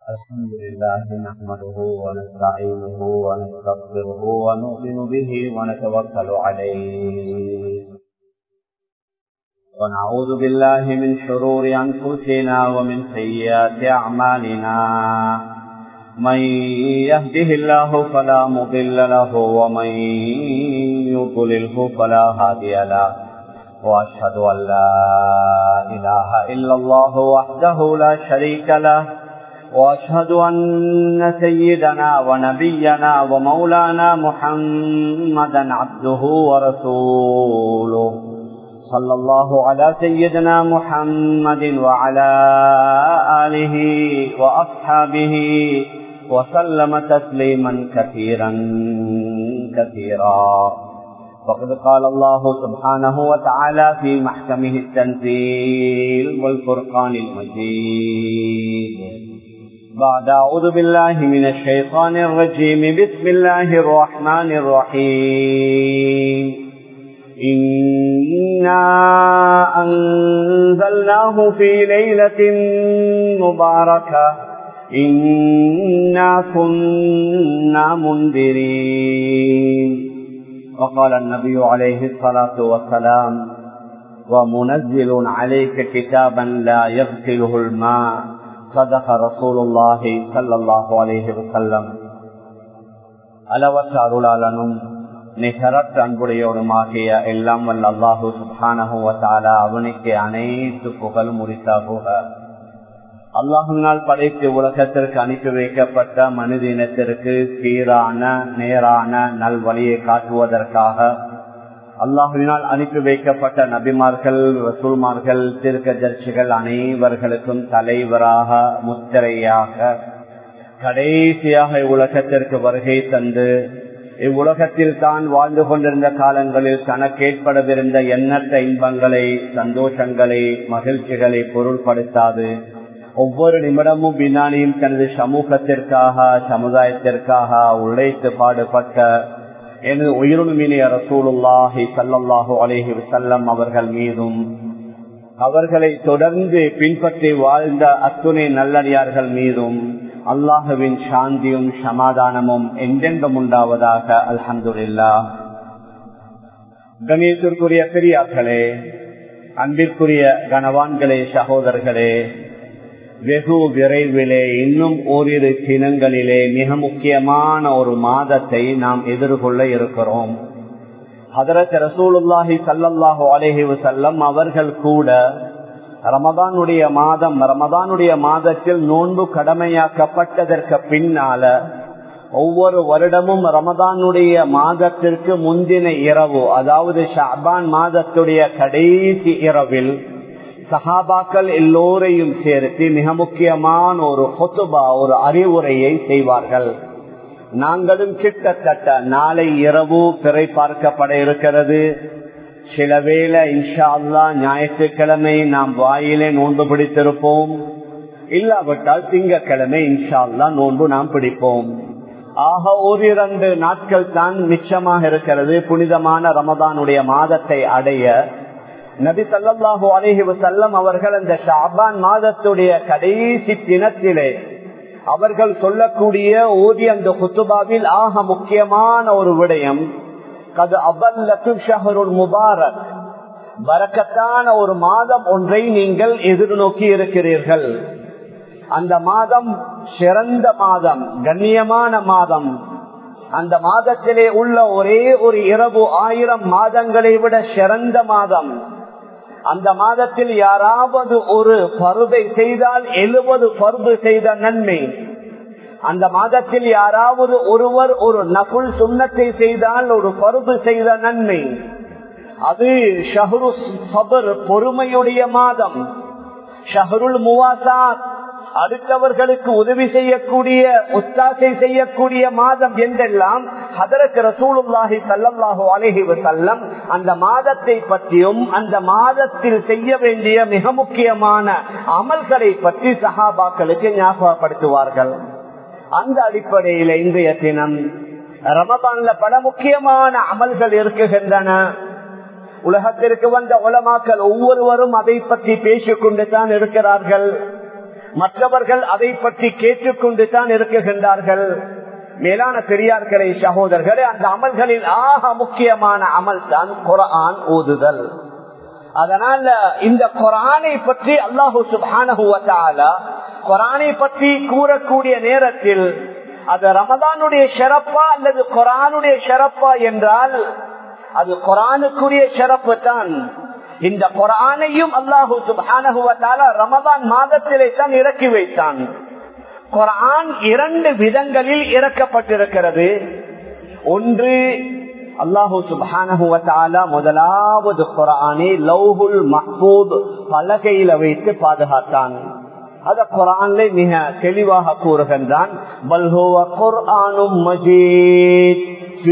الحمد لله نحمده ونستعينه ونستغفره ونؤمن به ونتوكل عليه ونعوذ بالله من شرور أنفسنا ومن سيئات أعمالنا من يهده الله فلا مضل له ومن يضلله فلا هادي له وأشهد أن لا إله إلا الله وحده لا شريك له وأشهد أن سيدنا ونبينا ومولانا محمدا عبده ورسوله صلى الله على سيدنا محمد وعلى آله وأصحابه وسلم تسليما كثيرا كثيرا وقد قال الله سبحانه وتعالى في محكمه التنزيل والفرقان المجيد بعد أعوذ بالله من الشيطان الرجيم بسم الله الرحمن الرحيم إنا أنزلناه في ليلة مباركة إنا كنا منذرين وقال النبي عليه الصلاة والسلام ومنزل عليك كتابا لا يغسله الماء صدق رسول الله صلى الله عليه وسلم அளவற்ற அருளாளனும் நிகரற்ற அன்புடையோருமாகிய எல்லாம் வல்ல அல்லாஹு சுபானகுவத்தாலா அவனுக்கு அனைத்து புகழ் முடித்தாகுக அல்லாஹுனால் படைத்து உலகத்திற்கு அனுப்பி வைக்கப்பட்ட மனித இனத்திற்கு சீரான நேரான நல்வழியை காட்டுவதற்காக அல்லாஹுவினால் அனுப்பி வைக்கப்பட்ட நபிமார்கள் ரசூல்மார்கள் திருக்கதர்ச்சிகள் அனைவர்களுக்கும் தலைவராக முத்திரையாக கடைசியாக இவ்வுலகத்திற்கு வருகை தந்து இவ்வுலகத்தில் தான் வாழ்ந்து கொண்டிருந்த காலங்களில் தனக்கேற்படவிருந்த எண்ணற்ற இன்பங்களை சந்தோஷங்களை மகிழ்ச்சிகளை பொருள்படுத்தாது ஒவ்வொரு நிமிடமும் வினாடியும் தனது சமூகத்திற்காக சமுதாயத்திற்காக உழைத்து பாடுபட்ட எனது உயிருமினிய ரசூலுல்லாஹி சல்லாஹூ அலேஹி வசல்லம் அவர்கள் மீதும் அவர்களை தொடர்ந்து பின்பற்றி வாழ்ந்த அத்துணை நல்லடியார்கள் மீதும் அல்லாஹுவின் சாந்தியும் சமாதானமும் எங்கெங்கும் உண்டாவதாக அல்ஹம்துல்லா கணேசத்திற்குரிய பெரியார்களே அன்பிற்குரிய கனவான்களே சகோதரர்களே வெகு விரைவிலே இன்னும் ஓரிரு தினங்களிலே மிக முக்கியமான ஒரு மாதத்தை நாம் எதிர்கொள்ள இருக்கிறோம் ஹதரத் ரசூலுல்லாஹி சல்லாஹூ அலேஹி வசல்லம் அவர்கள் கூட ரமதானுடைய மாதம் ரமதானுடைய மாதத்தில் நோன்பு கடமையாக்கப்பட்டதற்கு பின்னால ஒவ்வொரு வருடமும் ரமதானுடைய மாதத்திற்கு முந்தின இரவு அதாவது ஷாபான் மாதத்துடைய கடைசி இரவில் சஹாபாக்கள் எல்லோரையும் சேர்த்து மிக முக்கியமான ஒரு கொத்துபா ஒரு அறிவுரையை செய்வார்கள் நாங்களும் கிட்டத்தட்ட நாளை இரவு பிறை பார்க்கப்பட இருக்கிறது சில வேளை இன்ஷா அல்லா ஞாயிற்றுக்கிழமை நாம் வாயிலே நோன்பு பிடித்திருப்போம் இல்லாவிட்டால் திங்கக்கிழமை இன்ஷா அல்லா நோன்பு நாம் பிடிப்போம் ஆக ஓரிரண்டு நாட்கள் தான் மிச்சமாக இருக்கிறது புனிதமான ரமதானுடைய மாதத்தை அடைய நபி சல்லாஹூ அலஹி வசல்லம் அவர்கள் அந்த ஷாபான் மாதத்துடைய கடைசி தினத்திலே அவர்கள் சொல்லக்கூடிய ஓதி அந்த குத்துபாவில் ஆக முக்கியமான ஒரு விடயம் கது அபல்லக்கும் ஷஹருல் முபாரக் வரக்கத்தான ஒரு மாதம் ஒன்றை நீங்கள் எதிர்நோக்கி இருக்கிறீர்கள் அந்த மாதம் சிறந்த மாதம் கண்ணியமான மாதம் அந்த மாதத்திலே உள்ள ஒரே ஒரு இரவு ஆயிரம் மாதங்களை விட சிறந்த மாதம் அந்த மாதத்தில் யாராவது ஒரு பருதை செய்தால் எழுபது பருது செய்த நன்மை அந்த மாதத்தில் யாராவது ஒருவர் ஒரு நகுல் சுண்ணத்தை செய்தால் ஒரு பருது செய்த நன்மை அது ஷஹரு சபர் பொறுமையுடைய மாதம் ஷஹருல் முவாசாத் அடுத்தவர்களுக்கு உதவி செய்யக்கூடிய உத்தாசை செய்யக்கூடிய மாதம் என்றெல்லாம் ஹதரத் ரசூலுல்லாஹி சல்லாஹூ அலஹி வசல்லம் அந்த மாதத்தை பற்றியும் அந்த மாதத்தில் செய்ய வேண்டிய மிக முக்கியமான அமல்களை பற்றி சஹாபாக்களுக்கு ஞாபகப்படுத்துவார்கள் அந்த அடிப்படையில் இன்றைய தினம் ரமபான்ல பல முக்கியமான அமல்கள் இருக்குகின்றன உலகத்திற்கு வந்த உலமாக்கள் ஒவ்வொருவரும் அதை பற்றி பேசிக் கொண்டு தான் இருக்கிறார்கள் மற்றவர்கள் அதை பற்றி கேட்டுக்கொண்டு தான் இருக்குகின்றார்கள் மேலான பெரியார்களே சகோதரர்களே அந்த அமல்களில் ஆக முக்கியமான அமல் தான் குரான் ஓதுதல் அதனால இந்த குரானை பற்றி அல்லாஹு சுபானுவத்தால குரானை பற்றி கூறக்கூடிய நேரத்தில் அது ரமதானுடைய ஷரப்பா அல்லது குரானுடைய ஷரப்பா என்றால் அது குரானுக்குரிய ஷரப்பு தான் இந்த குரானையும் அல்லாஹூ சுபானுவத்தால ரமதான் மாதத்திலே தான் இறக்கி வைத்தான் குரான் இரண்டு விதங்களில் இறக்கப்பட்டிருக்கிறது ஒன்று அல்லாஹூ சுபானுவத்தால முதலாவது குரானை லவ்ஹுல் மஹ்பூத் பலகையில வைத்து பாதுகாத்தான் அத குரான்ல மிக தெளிவாக கூறுகின்றான் பல்ஹோவ குர்ஆனும் மஜீத்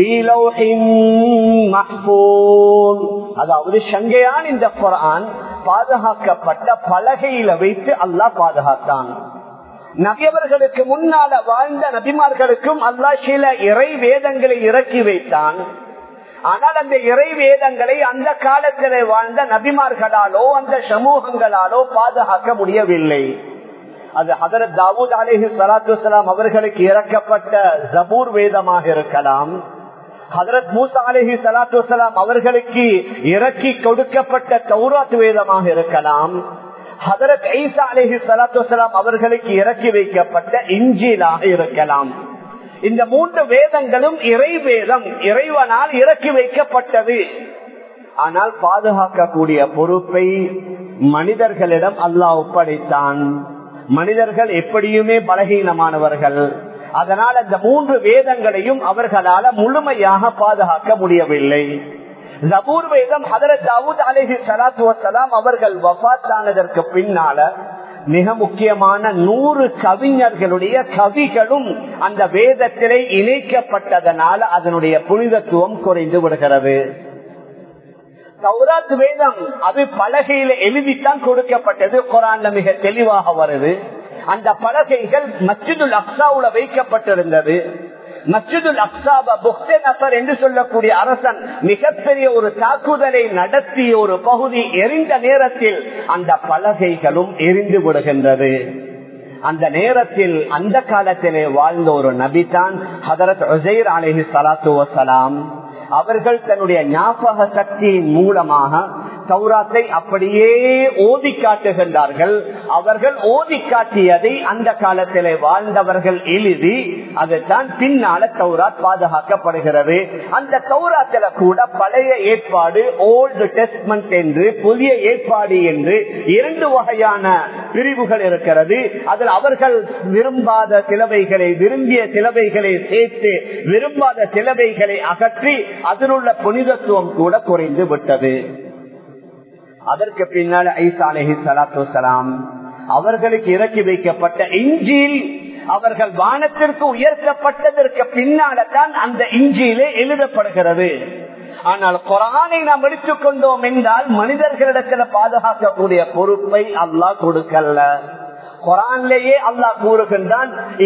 அதாவது சங்கையான் இந்த குரான் பாதுகாக்கப்பட்ட பலகையில வைத்து அல்லாஹ் பாதுகாத்தான் நபியவர்களுக்கு முன்னால வாழ்ந்த நபிமார்களுக்கும் அல்லாஹ் சில இறை வேதங்களை இறக்கி வைத்தான் ஆனால் அந்த இறை வேதங்களை அந்த காலத்தில் வாழ்ந்த நபிமார்களாலோ அந்த சமூகங்களாலோ பாதுகாக்க முடியவில்லை அது ஹதரத் தாவூத் அலேஹி சலாத்து வலாம் அவர்களுக்கு இறக்கப்பட்ட ஜபூர் வேதமாக இருக்கலாம் ஹதரத் மூசா அலேஹி சலாத்து வலாம் அவர்களுக்கு இறக்கி கொடுக்கப்பட்ட தௌராத் வேதமாக இருக்கலாம் ஹதரத் ஐசா அலேஹி சலாத்து வலாம் அவர்களுக்கு இறக்கி வைக்கப்பட்ட இஞ்சிலாக இருக்கலாம் இந்த மூன்று வேதங்களும் இறை வேதம் இறைவனால் இறக்கி வைக்கப்பட்டது ஆனால் பாதுகாக்கக்கூடிய பொறுப்பை மனிதர்களிடம் அல்லாஹ் ஒப்படைத்தான் மனிதர்கள் எப்படியுமே பலகீனமானவர்கள் அதனால் அந்த மூன்று வேதங்களையும் அவர்களால முழுமையாக பாதுகாக்க முடியவில்லை ஜபூர் வேதம் ஹதரத் தாவூத் அலேஹி சலாத்து வசலாம் அவர்கள் வபாத்தானதற்கு பின்னால மிக முக்கியமான நூறு கவிஞர்களுடைய கவிகளும் அந்த வேதத்திலே இணைக்கப்பட்டதனால அதனுடைய புனிதத்துவம் குறைந்து விடுகிறது சௌராத் வேதம் அது பலகையில எழுதித்தான் கொடுக்கப்பட்டது குரான்ல மிக தெளிவாக வருது அந்த பலகைகள் மச்சிதுல் அக்சாவுல வைக்கப்பட்டிருந்தது மஸ்ஜிதுல் அக்சாபா புக்தே நசர் என்று சொல்லக்கூடிய அரசன் மிகப்பெரிய ஒரு தாக்குதலை நடத்திய ஒரு பகுதி எரிந்த நேரத்தில் அந்த பலகைகளும் எரிந்து விடுகின்றது அந்த நேரத்தில் அந்த காலத்திலே வாழ்ந்த ஒரு நபிதான் ஹதரத் உசைர் அலஹி சலாத்து வசலாம் அவர்கள் தன்னுடைய ஞாபக சக்தியின் மூலமாக சௌராத்தை அப்படியே ஓதி காட்டுகின்றார்கள் அவர்கள் ஓதி காட்டியதை அந்த காலத்திலே வாழ்ந்தவர்கள் எழுதி அதுதான் பின்னால சௌராத் பாதுகாக்கப்படுகிறது அந்த சௌராத்தில கூட பழைய ஏற்பாடு ஓல்டு டெஸ்ட்மெண்ட் என்று புதிய ஏற்பாடு என்று இரண்டு வகையான பிரிவுகள் இருக்கிறது அதில் அவர்கள் விரும்பாத சிலவைகளை விரும்பிய சிலவைகளை சேர்த்து விரும்பாத சிலவைகளை அகற்றி அதில் உள்ள புனிதத்துவம் கூட குறைந்து விட்டது அதற்கு பின்னால் ஐசா அலஹி சலாத்து சலாம் அவர்களுக்கு இறக்கி வைக்கப்பட்ட இஞ்சில் அவர்கள் வானத்திற்கு உயர்த்தப்பட்டதற்கு பின்னால்தான் அந்த இஞ்சியிலே எழுதப்படுகிறது ஆனால் குரானை நாம் எடுத்துக் கொண்டோம் என்றால் மனிதர்களிடத்தில் பாதுகாக்கக்கூடிய பொறுப்பை அல்லாஹ் கொடுக்கல குரான்லேயே அல்லாஹ் கூறுகின்றான்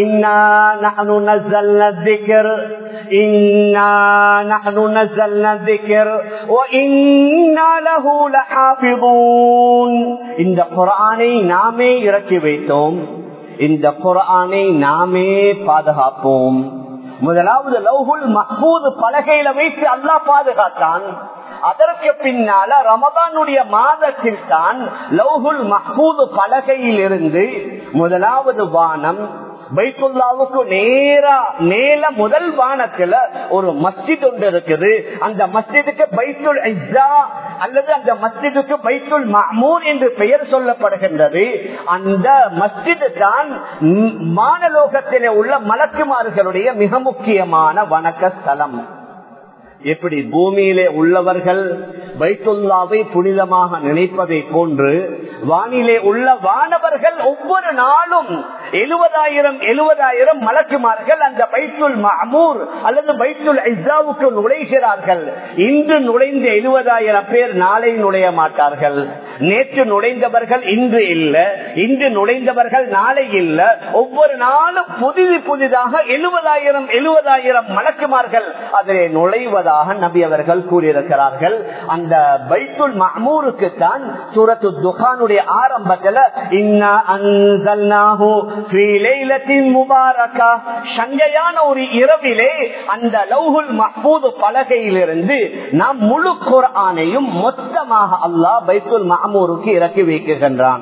இந்த குரானை நாமே இறக்கி வைத்தோம் இந்த குரானை நாமே பாதுகாப்போம் முதலாவது லவ்ஹுல் மஹ்பூது பலகையில வைத்து அல்லாஹ் பாதுகாத்தான் அதற்கு பின்னால ரமதானுடைய மாதத்தில் தான் லவ்ஹுல் மஹ்பூது பலகையில் இருந்து முதலாவது வானம் பைத்துல்லாவுக்கு நேரா மேல முதல் வானத்துல ஒரு மஸ்ஜித் ஒன்று இருக்குது அந்த மஸ்ஜிதுக்கு பைத்துல் ஐசா அல்லது அந்த மஸ்ஜிதுக்கு பைத்துல் மஹமூர் என்று பெயர் சொல்லப்படுகின்றது அந்த மஸ்ஜிது தான் மானலோகத்திலே உள்ள மலக்குமார்களுடைய மிக முக்கியமான வணக்க ஸ்தலம் எப்படி பூமியிலே உள்ளவர்கள் பைத்துல்லாவை புனிதமாக நினைப்பதை போன்று வானிலே உள்ள வானவர்கள் ஒவ்வொரு நாளும் எழுபதாயிரம் எழுபதாயிரம் மலக்குமார்கள் அந்த பைத்துல் மஹமூர் அல்லது பைத்துல் ஐசாவுக்கு நுழைகிறார்கள் இன்று நுழைந்த எழுபதாயிரம் பேர் நாளை நுழைய மாட்டார்கள் நேற்று நுழைந்தவர்கள் இன்று இல்ல இன்று நுழைந்தவர்கள் நாளை இல்ல ஒவ்வொரு நாளும் புதிது புதிதாக எழுபதாயிரம் எழுபதாயிரம் மலக்குமார்கள் அதிலே நுழைவதாக நபி அவர்கள் கூறியிருக்கிறார்கள் அந்த பைத்துல் மஹமூருக்கு தான் சூரத்து துகானுடைய ஆரம்பத்தில் இன்னா அன்சல்நாஹு ஃபீ லைலத்தின் முபாரகா சங்கையான ஒரு இரவிலே அந்த லௌஹுல் மஹ்பூது பலகையிலிருந்து நாம் முழு குர்ஆனையும் மொத்தமாக அல்லாஹ் பைத்துல் மஹமூருக்கு இறக்கி வைக்கின்றான்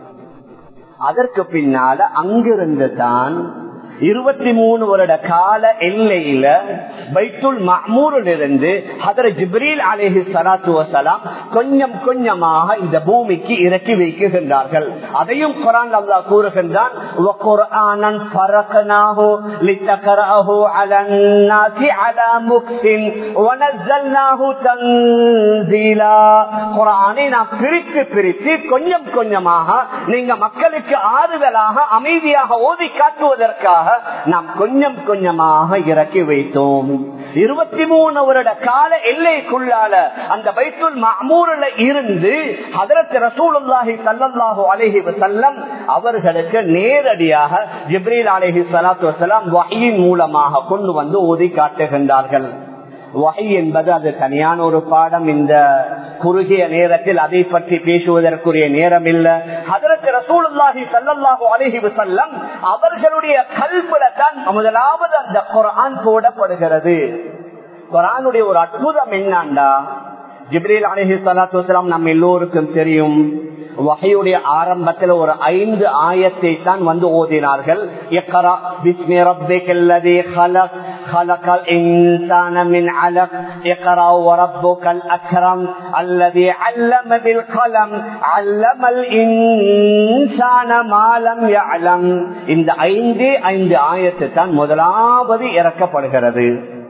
அதற்கு பின்னால அங்கிருந்து தான் இருபத்தி மூணு வருட கால எல்லையில பைத்துல் மஹ்மூரில் இருந்து ஹதர ஜிப்ரீல் அலேஹி சலாத்து வசலாம் கொஞ்சம் கொஞ்சமாக இந்த பூமிக்கு இறக்கி வைக்குகின்றார்கள் அதையும் குரான் அல்லாஹ் கூறுகின்றான் وَقُرْآنًا فَرَقْنَاهُ لِتَقْرَأَهُ عَلَى النَّاسِ عَلَى مُكْثٍ وَنَزَّلْنَاهُ تَنزِيلًا குர்ஆனை நாம் பிரித்து பிரித்து கொஞ்சம் கொஞ்சமாக நீங்க மக்களுக்கு ஆறுதலாக அமைதியாக ஓதி காட்டுவதற்காக நாம் கொஞ்சம் கொஞ்சமாக இறக்கி வைத்தோம் இருபத்தி மூணு வருட கால எல்லைக்குள்ளால அந்த பைத்துல் மஹமூரில் இருந்து ஹதரத் ரசூலுல்லாஹி சல்லல்லாஹு அலைஹி வஸல்லம் அவர்களுக்கு நேரடியாக ஜிப்ரீல் அலைஹி ஸலாத்து வஸலாம் வஹீயின் மூலமாக கொண்டு வந்து ஓதி காட்டுகின்றார்கள் வகை என்பது அது தனியான ஒரு பாடம் இந்த குறுகிய நேரத்தில் அதை பற்றி பேசுவதற்குரிய நேரம் இல்ல அதற்கு ரசூலுல்லாஹி சல்லல்லாஹு அலைஹி வஸல்லம் அவர்களுடைய கல்புல தான் முதலாவது அந்த குர்ஆன் போடப்படுகிறது குர்ஆனுடைய ஒரு அற்புதம் என்னண்டா ஜிப்ரீல் அலைஹி ஸலாத்து வஸலாம் நம்ம எல்லோருக்கும் தெரியும் வகையுடைய ஆரம்பத்தில் ஒரு ஐந்து ஆயத்தை தான் வந்து ஓதினார்கள் இக்ரா பிஸ்மி ரப்பிக்கல்லதி خلق خلق الإنسان من علق اقرأ وربك الأكرم الذي علم بالقلم علم الإنسان ما لم يعلم இந்த ஐந்து ஐந்து ஆயத்து தான் முதலாவது இறக்கப்படுகிறது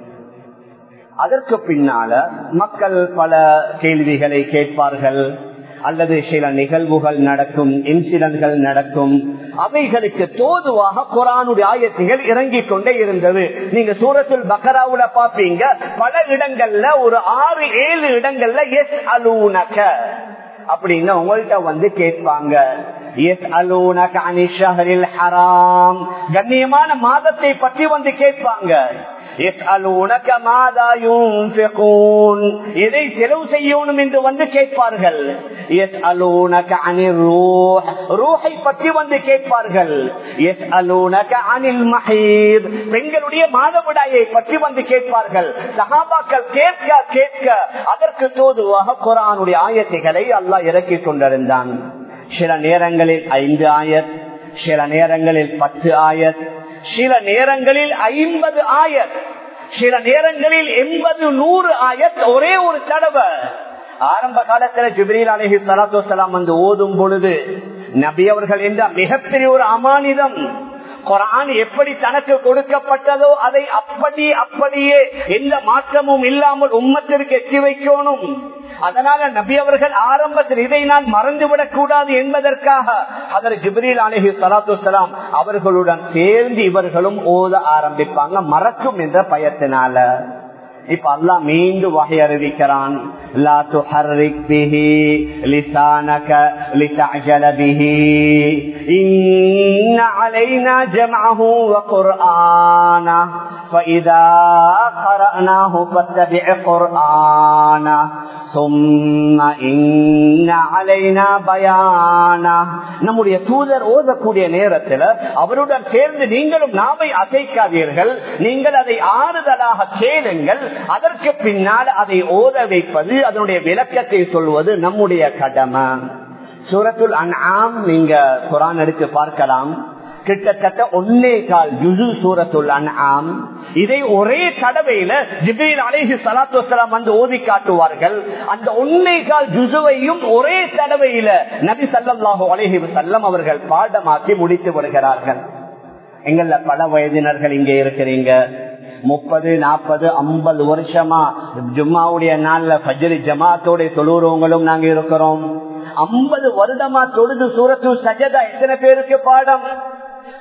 அதற்கு பின்னால மக்கள் பல கேள்விகளை கேட்பார்கள் அல்லது சில நிகழ்வுகள் நடக்கும் இன்சிடென்ட்கள் நடக்கும் அவைகளுக்கு தோதுவாக குரானுடைய ஆயத்துகள் இறங்கிக் கொண்டே இருந்தது நீங்க சூரத்துல் பக்கராவுல பாப்பீங்க பல இடங்கள்ல ஒரு ஆறு ஏழு இடங்கள்ல எஸ் அலூனக அப்படின்னு உங்கள்கிட்ட வந்து கேட்பாங்க எஸ் அலூனக அனிஷஹரில் ஹராம் கண்ணியமான மாதத்தை பற்றி வந்து கேட்பாங்க எதை செலவு செய்யணும் என்று வந்து கேட்பார்கள் ரூஹை பற்றி வந்து கேட்பார்கள் பெண்களுடைய மாதவிடாயை பற்றி வந்து கேட்பார்கள் சகாபாக்கள் கேட்க கேட்க அதற்கு தோதுவாக குரானுடைய ஆயத்தைகளை அல்லாஹ் இறக்கி கொண்டிருந்தான் சில நேரங்களில் ஐந்து ஆயத் சில நேரங்களில் பத்து ஆயத் சில நேரங்களில் ஐம்பது ஆயத் சில நேரங்களில் எண்பது நூறு ஆயத் ஒரே ஒரு தடவை ஆரம்ப காலத்துல ஜிப்ரீல் அலஹி சலாத்து வலாம் வந்து ஓதும் பொழுது நபி அவர்கள் என்ற மிகப்பெரிய ஒரு அமானிதம் குரான் எப்படி தனக்கு கொடுக்கப்பட்டதோ அதை அப்படி அப்படியே எந்த மாற்றமும் இல்லாமல் உம்மத்திற்கு எட்டி வைக்கணும் அதனால நபி அவர்கள் ஆரம்பத்தில் இதை நான் மறந்துவிடக் கூடாது என்பதற்காக அவர் ஜிப்ரீல் அலஹி சலாத்து சலாம் அவர்களுடன் சேர்ந்து இவர்களும் ஓத ஆரம்பிப்பாங்க மறக்கும் என்ற பயத்தினால இப்ப அல்லா மீண்டும் வகை அறிவிக்கிறான் لا تحرك به لسانك لتعجل به إن علينا جمعه وقرآنه فإذا قرأناه فاتبع قرآنه ثم إن علينا بيانا நம்முடைய தூதர் ஓதக்கூடிய நேரத்தில் அவருடன் சேர்ந்து நீங்களும் நாவை அசைக்காதீர்கள் நீங்கள் அதை ஆறுதலாக கேளுங்கள் அதற்கு பின்னால் அதை ஓத வைப்பது அதனுடைய விளக்கத்தை சொல்வது நம்முடைய கடமை சூரத்துல் அன்ஆம் நீங்க குரான் எடுத்து பார்க்கலாம் கிட்டத்தட்ட ஒன்னே கால் ஜுசு சூரத்துல் அன்ஆம் இதை ஒரே தடவையில ஜிப்ரீல் அலைஹி சலாத்து வசலாம் வந்து ஓதி காட்டுவார்கள் அந்த ஒன்னே கால் ஜுசுவையும் ஒரே தடவையில நபி சல்லாஹூ அலைஹி வசல்லம் அவர்கள் பாடமாக்கி முடித்து வருகிறார்கள் எங்கள பல வயதினர்கள் இங்கே இருக்கிறீங்க முப்பது நாற்பது ஐம்பது வருஷமா ஜும்மாவுடைய நாள்ல பஜ்ரி ஜமாத்தோட தொழுறவங்களும் நாங்க இருக்கிறோம் ஐம்பது வருடமா தொழுது சூரத்து சஜதா எத்தனை பேருக்கு பாடம்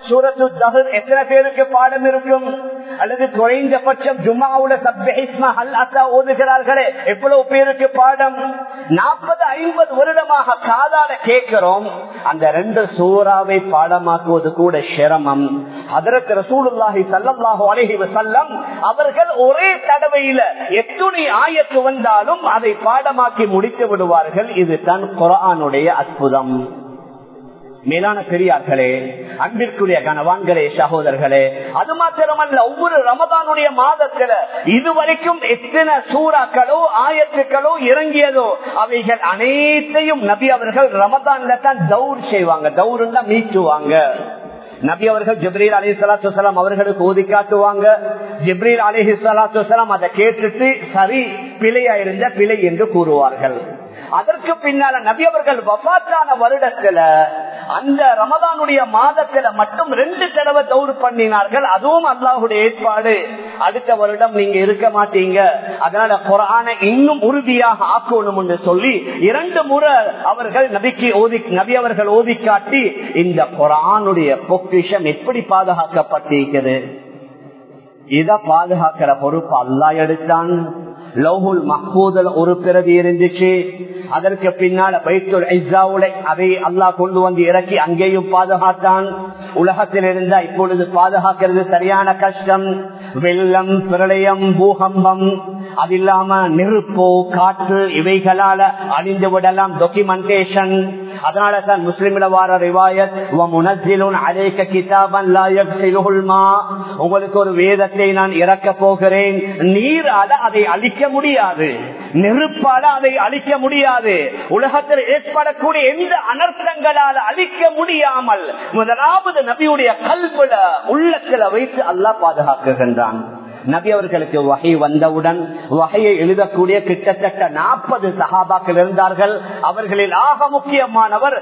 சூரத்து தஹர் எத்தனை பேருக்கு பாடம் இருக்கும் அல்லது குறைந்தபட்சம் ஜுமாவுல சப்ஹிஸ்மா அல் அசா ஓதுகிறார்களே எவ்வளவு பேருக்கு பாடம் நாற்பது ஐம்பது வருடமாக காதால கேட்கிறோம் அந்த ரெண்டு சூறாவை பாடமாக்குவது கூட சிரமம் அதற்கு ரசூலுல்லாஹி சல்லல்லாஹு அலைஹி வஸல்லம் அவர்கள் ஒரே தடவையில எத்துணை ஆயத்து வந்தாலும் அதை பாடமாக்கி முடித்து விடுவார்கள் இது தன் குரானுடைய அற்புதம் மேலான பெரியார்களே அன்பிற்குரிய கனவான்களே சகோதரர்களே அது மாத்திரமல்ல ஒவ்வொரு ரமதானுடைய மாதத்துல இதுவரைக்கும் எத்தனை சூறாக்களோ ஆயத்துக்களோ இறங்கியதோ அவைகள் அனைத்தையும் நபி அவர்கள் ரமதான்ல தான் தௌர் செய்வாங்க தௌருன்னா மீட்டுவாங்க நபி அவர்கள் ஜிப்ரீல் அலி சலாத்து அவர்களுக்கு ஓதி காட்டுவாங்க ஜிப்ரீல் அலிஹி சலாத்து அதை கேட்டுட்டு சரி பிழையா இருந்த பிழை என்று கூறுவார்கள் அதற்கு பின்னால நபி அவர்கள் வபாத்தான வருடத்துல அந்த ரமதானுடைய மாதத்துல மட்டும் ரெண்டு தடவை தௌர் பண்ணினார்கள் அதுவும் அல்லாஹுடைய ஏற்பாடு அடுத்த வருடம் நீங்க இருக்க மாட்டீங்க அதனால குரான இன்னும் உறுதியாக ஆக்கணும் என்று சொல்லி இரண்டு முறை அவர்கள் நபிக்கு ஓதி நபி அவர்கள் ஓதி காட்டி இந்த குரானுடைய பொக்கிஷம் எப்படி பாதுகாக்கப்பட்டிருக்கிறது இத பாதுகாக்கிற பொறுப்பு அல்லா எடுத்தான் லவ்ஹுல் மஹூதல் ஒரு பிறவி இருந்துச்சு அதற்கு பின்னால பைத்துல் ஐசாவுல அதை அல்லாஹ் கொண்டு வந்து இறக்கி அங்கேயும் பாதுகாத்தான் உலகத்தில் இருந்தா இப்பொழுது பாதுகாக்கிறது சரியான கஷ்டம் வெள்ளம் பிரளயம் பூகம்பம் அது இல்லாம நெருப்போ காற்று இவைகளால அழிந்து விடலாம் டாக்குமெண்டேஷன் அதனால தான் முஸ்லிம்ல வார ரிவாயத் அழைக்க கிதாபன் உங்களுக்கு ஒரு வேதத்தை நான் இறக்க போகிறேன் நீரால அதை அழிக்க முடியாது நெருப்பால அதை அழிக்க முடியாது உலகத்தில் ஏற்படக்கூடிய எந்த அனர்த்தங்களால அழிக்க முடியாமல் முதலாவது நபியுடைய கல்வில உள்ளத்துல வைத்து அல்லாஹ் பாதுகாக்குகின்றான் நபி அவர்களுக்கு வகை வந்தவுடன் வகையை எழுதக்கூடிய கிட்டத்தட்ட நாற்பது சகாபாக்கள் இருந்தார்கள் அவர்களில் ஆக முக்கியமானவர்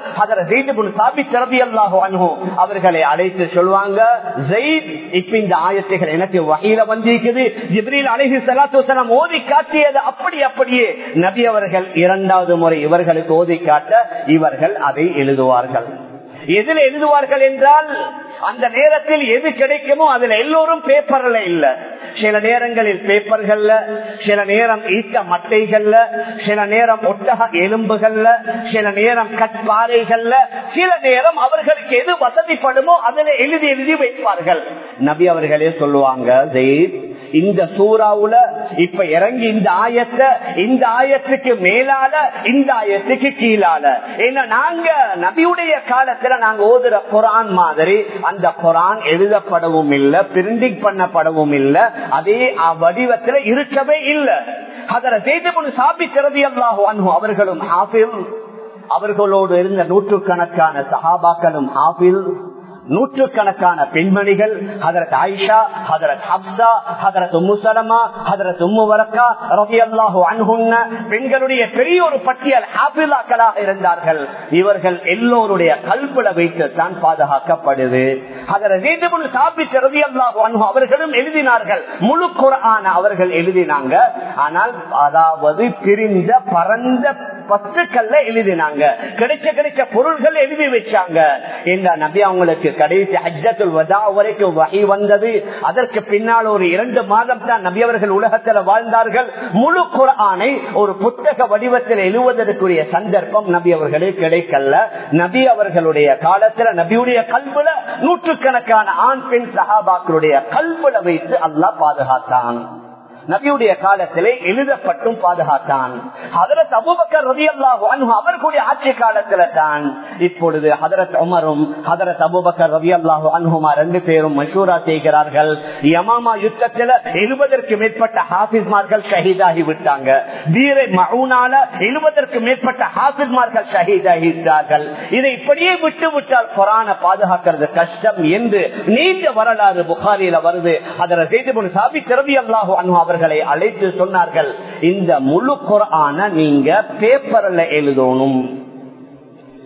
அவர்களை அழைத்து சொல்லுவாங்க இப்ப இந்த ஆயத்தைகள் எனக்கு வகையில வந்திருக்குது ஜிப்ரீல் அழகி சலாத்துசனம் ஓதி காட்டியது அப்படி அப்படியே நபி அவர்கள் இரண்டாவது முறை இவர்களுக்கு ஓதி காட்ட இவர்கள் அதை எழுதுவார்கள் எதில் எழுதுவார்கள் என்றால் அந்த நேரத்தில் எது கிடைக்குமோ அதுல எல்லோரும் பேப்பர்ல இல்ல சில நேரங்களில் பேப்பர்கள்ல சில நேரம் ஈட்ட மட்டைகள்ல சில நேரம் ஒட்டக எலும்புகள்ல சில நேரம் கட்பாறைகள்ல சில நேரம் அவர்களுக்கு எது வசதிப்படுமோ அதுல எழுதி எழுதி வைப்பார்கள் நபி அவர்களே சொல்லுவாங்க ஜெயித் இந்த சூறாவுல இப்ப இறங்கி இந்த ஆயத்தை இந்த ஆயத்துக்கு மேலால இந்த ஆயத்துக்கு கீழால ஏன்னா நாங்க நபியுடைய காலத்துல நாங்க ஓதுற குரான் மாதிரி அந்த குரான் எழுதப்படவும் இல்லை பிரிண்டிங் பண்ணப்படவும் இல்லை அதே வடிவத்துல இருக்கவே இல்லை அதர செய்து சாப்பி திறதி அல்லாஹு அவர்களும் ஹாஃபில் அவர்களோடு இருந்த நூற்றுக்கணக்கான சஹாபாக்களும் ஹாஃபில் நூற்றுக்கணக்கான பெண்மணிகள் ஹதரத் ஆயிஷா ஹதரத் ஹப்சா ஹதரத் உம்மு சலமா ஹதரத் உம்மு வரக்கா ரவி அல்லாஹு அன்ஹுன்ன பெண்களுடைய பெரிய ஒரு பட்டியல் ஹாபிலாக்களாக இருந்தார்கள் இவர்கள் எல்லோருடைய கல்புல வைத்து தான் பாதுகாக்கப்படுது அவர்களும் எழுதினார்கள் முழு குரான அவர்கள் எழுதினாங்க ஆனால் அதாவது பிரிந்த பரந்த பத்துக்கள்ல எழுதினாங்க கிடைச்ச கிடைச்ச பொருள்கள் எழுதி வச்சாங்க இந்த நபி அவங்களுக்கு கடைசி ஹஜ்ஜத்துல் வதா வரைக்கும் வகை வந்தது அதற்கு பின்னால் ஒரு இரண்டு மாதம் தான் நபி அவர்கள் உலகத்தில் வாழ்ந்தார்கள் முழு குரானை ஒரு புத்தக வடிவத்தில் எழுவதற்குரிய சந்தர்ப்பம் நபி அவர்களுக்கு கிடைக்கல நபி அவர்களுடைய காலத்துல நபியுடைய கல்வில நூற்றுக்கணக்கான ஆண் பெண் சகாபாக்களுடைய கல்வில வைத்து அல்லாஹ் பாதுகாத்தான் நபியுடைய காலத்திலே எழுதப்பட்டும் பாதுகாத்தான் ஹதரத் அபுபக்கர் ரவி அல்லாஹ் அவர்களுடைய ஆட்சி காலத்துல தான் இப்பொழுது ஹதரத் உமரும் ஹதரத் அபுபக்கர் ரவி அல்லாஹு அன்ஹுமா ரெண்டு பேரும் மஷூரா செய்கிறார்கள் யமாமா யுத்தத்துல எழுபதற்கு மேற்பட்ட ஹாபிஸ்மார்கள் ஷஹீதாகி விட்டாங்க வீரை மவுனால எழுபதற்கு மேற்பட்ட ஹாபிஸ்மார்கள் ஷஹீதாகிவிட்டார்கள் இதை இப்படியே விட்டு விட்டால் கொரான பாதுகாக்கிறது கஷ்டம் என்று நீண்ட வரலாறு புகாரியில வருது அதில் செய்து சாபி திரவி அல்லாஹு அன்ஹு அவர் அவர்களை அழைத்து சொன்னார்கள் இந்த முழு குரான நீங்க பேப்பர்ல எழுதணும்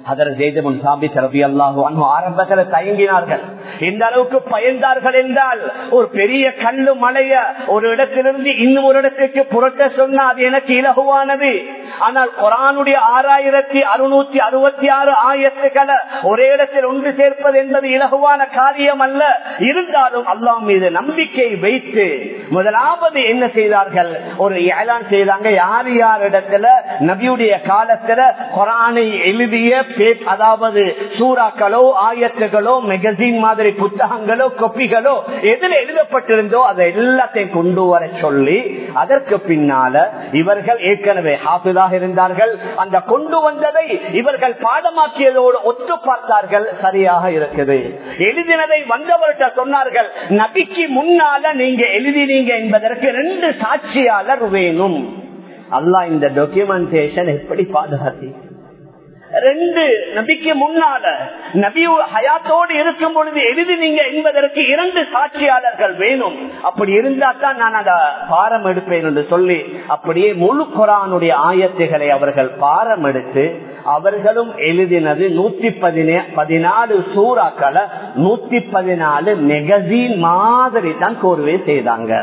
ஆரம்பத்தில் தயங்கினார்கள் எந்த அளவுக்கு பயந்தார்கள் என்றால் ஒரு பெரிய கல்லு மலைய ஒரு இடத்திலிருந்து இன்னும் ஒரு இடத்திற்கு புரட்ட சொன்னா அது எனக்கு இலகுவானது ஆனால் குரானுடைய ஆறாயிரத்தி அறுநூத்தி அறுபத்தி ஆறு ஆயிரத்துக்களை ஒரே இடத்தில் ஒன்று சேர்ப்பது என்பது இலகுவான காரியம் அல்ல இருந்தாலும் அல்லாம் மீது நம்பிக்கை வைத்து முதலாவது என்ன செய்தார்கள் ஒரு ஏலான் செய்தாங்க யார் யார் இடத்துல நபியுடைய காலத்துல குரானை எழுதிய அதாவது சூறாக்களோ ஆயத்துகளோ மெகசின் மாதிரி புத்தகங்களோ கொப்பிகளோ எதில் எழுதப்பட்டிருந்தோ அதை எல்லாத்தையும் கொண்டு வர சொல்லி அதற்கு பின்னால இவர்கள் ஏற்கனவே ஹாஃபிதாக இருந்தார்கள் அந்த கொண்டு வந்ததை இவர்கள் பாடமாக்கியதோடு ஒத்து பார்த்தார்கள் சரியாக இருக்குது எழுதினதை வந்தவர்கிட்ட சொன்னார்கள் நபிக்கு முன்னால நீங்க எழுதினீங்க என்பதற்கு ரெண்டு சாட்சியாளர் வேணும் அல்லாஹ் இந்த டாக்குமெண்டேஷன் எப்படி பாதுகாத்தீங்க ரெண்டு நபிக்கு முன்னால நபி ஹயாத்தோடு இருக்கும் பொழுது எழுதினீங்க என்பதற்கு இரண்டு சாட்சியாளர்கள் வேணும் அப்படி இருந்தா தான் நான் அத பாரம் எடுப்பேன் என்று சொல்லி அப்படியே முழு குரானுடைய ஆயத்துகளை அவர்கள் பாரம் எடுத்து அவர்களும் எழுதினது நூத்தி பதினே பதினாலு சூறாக்களை நூத்தி பதினாலு மெகசீன் மாதிரி தான் கோர்வே செய்தாங்க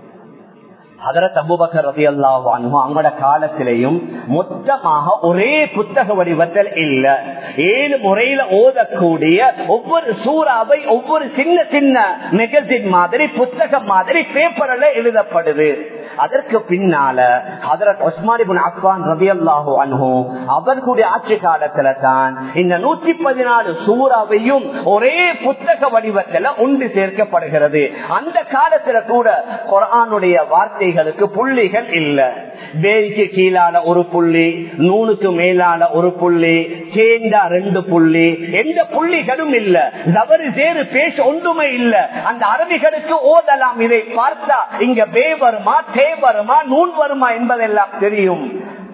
அதரத் அபுபக்கர் ரதி அல்லாஹ் அவங்களோட காலத்திலையும் மொத்தமாக ஒரே புத்தக வடிவத்தில் இல்ல ஏழு முறையில ஓதக்கூடிய ஒவ்வொரு சூறாவை ஒவ்வொரு சின்ன சின்ன மெகசின் மாதிரி புத்தகம் மாதிரி பேப்பர்ல எழுதப்படுது அதற்கு பின்னால ஹதரத் உஸ்மானிபின் அக்வான் ரபி அல்லாஹு அன்ஹோ அவர்களுடைய ஆட்சி காலத்துல தான் இந்த நூத்தி பதினாலு சூறாவையும் ஒரே புத்தக வடிவத்துல ஒன்று சேர்க்கப்படுகிறது அந்த காலத்துல கூட குரானுடைய வார்த்தைகளுக்கு புள்ளிகள் இல்ல வேய்க்கு கீழால ஒரு புள்ளி நூனுக்கு மேலால ஒரு புள்ளி சேர்ந்தா ரெண்டு புள்ளி எந்த புள்ளிகளும் இல்ல தவறு சேரு பேச ஒன்றுமே இல்ல அந்த அரபிகளுக்கு ஓதலாம் இதை பார்த்தா இங்க பே வருமா தே வருமா நூன் வருமா என்பதெல்லாம் தெரியும்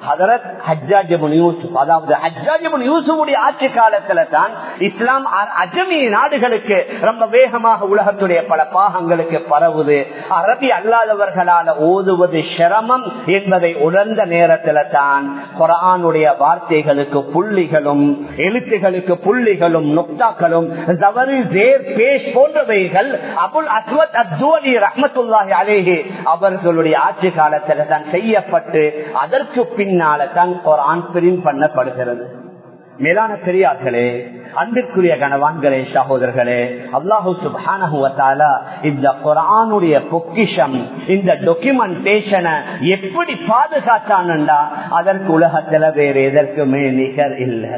அதாவது ஆட்சி காலத்துல தான் இஸ்லாம் அஜமி நாடுகளுக்கு ரொம்ப வேகமாக உலகத்துடைய பல பாகங்களுக்கு பரவுது அரபி அல்லாதவர்களால ஓதுவது சிரமம் என்பதை உணர்ந்த நேரத்துல தான் குரானுடைய வார்த்தைகளுக்கு புள்ளிகளும் எழுத்துகளுக்கு புள்ளிகளும் நுக்தாக்களும் தவறு ஜேர் பேஷ் போன்றவைகள் அபுல் அஸ்வத் அத்வலி ரஹமத்துல்லாஹி அலேஹி அவர்களுடைய ஆட்சி காலத்துல தான் செய்யப்பட்டு அதற்கு பின்னால தான் குரான் பிரிண்ட் பண்ணப்படுகிறது மேலான பெரியார்களே அன்பிற்குரிய கணவான்களே சகோதரர்களே அல்லாஹூ சுபான இந்த குரானுடைய பொக்கிஷம் இந்த டாக்குமெண்டேஷனை எப்படி பாதுகாத்தான்டா அதற்கு உலகத்துல வேற எதற்குமே நிகர் இல்லை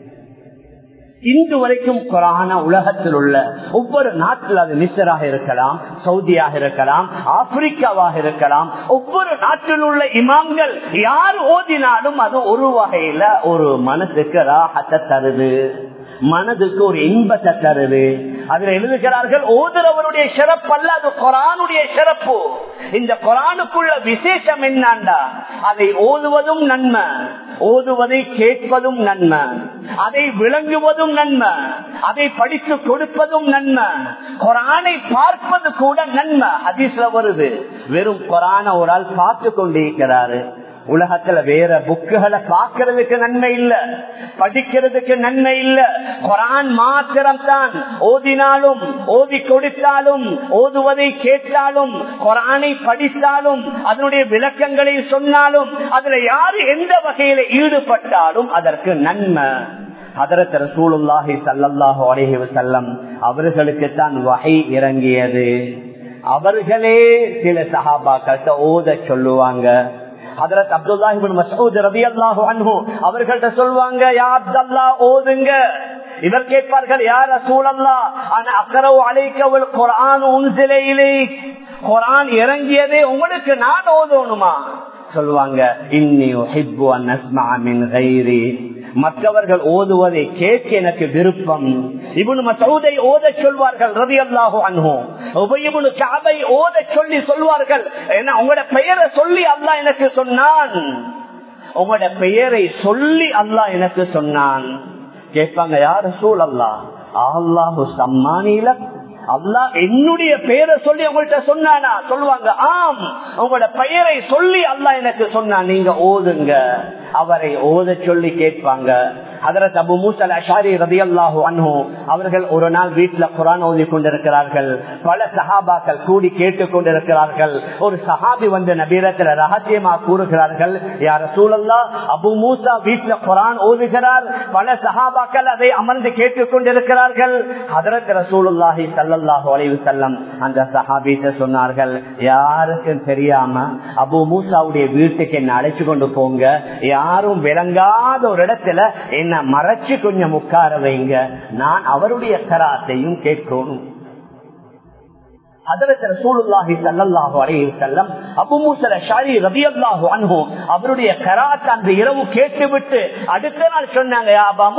இன்று வரைக்கும் குரான உலகத்தில் உள்ள ஒவ்வொரு நாட்டில் அது மிஸ்ராக இருக்கலாம் சவுதியாக இருக்கலாம் ஆப்பிரிக்காவாக இருக்கலாம் ஒவ்வொரு நாட்டில் உள்ள இமாம்கள் யார் ஓதினாலும் அது ஒரு வகையில ஒரு மனசுக்கு ராகத்தை தருது மனதுக்கு ஒரு இன்பத்தை தருது அதுல எழுதுகிறார்கள் ஓதுறவருடைய சிறப்பு அல்ல அது குரானுடைய சிறப்பு இந்த குரானுக்குள்ள விசேஷம் என்னண்டா அதை ஓதுவதும் நன்மை ஓதுவதை கேட்பதும் நன்மை அதை விளங்குவதும் நன்மை அதை படித்து கொடுப்பதும் நன்மை குரானை பார்ப்பது கூட நன்மை ஹதீஸ்ல வருது வெறும் குரான ஒரு ஆள் பார்த்து கொண்டிருக்கிறாரு உலகத்துல வேற புக்குகளை பாக்குறதுக்கு நன்மை இல்ல படிக்கிறதுக்கு நன்மை இல்ல குரான் மாத்திரம் தான் ஓதினாலும் ஓதி கொடுத்தாலும் ஓதுவதை கேட்டாலும் குரானை படித்தாலும் அதனுடைய விளக்கங்களை சொன்னாலும் அதுல யாரு எந்த வகையில ஈடுபட்டாலும் அதற்கு நன்மை அதரத் ரசூலுல்லாஹி சல்லல்லாஹு அலைஹி வஸல்லம் அவர்களுக்கு தான் வகை இறங்கியது அவர்களே சில சஹாபாக்கள்கிட்ட ஓத சொல்லுவாங்க ஹதரத் அப்துல்லாஹிபின் மசூத் ரபி அல்லாஹு அன்ஹு அவர்கள்ட்ட சொல்லுவாங்க யா அப்துல்லா ஓதுங்க இவர் கேட்பார்கள் யார் சூழல்லா அக்கரவு அழைக்கவள் குரான் உன்சிலையிலே குரான் இறங்கியதே உங்களுக்கு நான் ஓதணுமா சொல்லுவாங்க இன்னி மற்றவர்கள் ஓதுவதை கேட்க எனக்கு விருப்பம் இவனு மசூதை ஓத சொல்வார்கள் ரவி அல்லாஹோ அன்ஹோ உபயமுனு காபை ஓத சொல்லி சொல்வார்கள் ஏன்னா உங்களோட பெயரை சொல்லி அல்லா எனக்கு சொன்னான் உங்களோட பெயரை சொல்லி அல்லாஹ் எனக்கு சொன்னான் கேட்பாங்க யார சூழ் அல்லா அல்லாஹு சம்மானில அல்லா என்னுடைய பெயரை சொல்லி உங்கள்கிட்ட சொன்னானா சொல்லுவாங்க ஆம் உங்களோட பெயரை சொல்லி அல்லா எனக்கு சொன்னா நீங்க ஓதுங்க அவரை ஓத சொல்லி கேட்பாங்க அதரத் அபு மூசல் அஷாரி ரதி அல்லாஹு அன்ஹு அவர்கள் ஒரு நாள் வீட்டுல குரான் ஓதி கொண்டிருக்கிறார்கள் பல சஹாபாக்கள் கூடி கேட்டுக் கொண்டிருக்கிறார்கள் ஒரு சஹாபி வந்து நபீரத்துல ரகசியமா கூறுகிறார்கள் யார சூழல்லா அபு மூசா வீட்டுல குரான் ஓதுகிறார் பல சஹாபாக்கள் அதை அமர்ந்து கேட்டுக் கொண்டிருக்கிறார்கள் அதரத் ரசூலுல்லாஹி சல்லாஹூ அலைவு செல்லம் அந்த சஹாபிட்ட சொன்னார்கள் யாருக்கும் தெரியாம அபு மூசாவுடைய வீட்டுக்கு என்ன அழைச்சு கொண்டு போங்க யாரும் விளங்காத ஒரு இடத்துல என்ன மறைச்சு கொஞ்சம் உட்கார வைங்க நான் அவருடைய கராத்தையும் கேட்கணும் அவருடைய கராத் அந்த இரவு கேட்டுவிட்டு அடுத்த நாள் சொன்னாங்க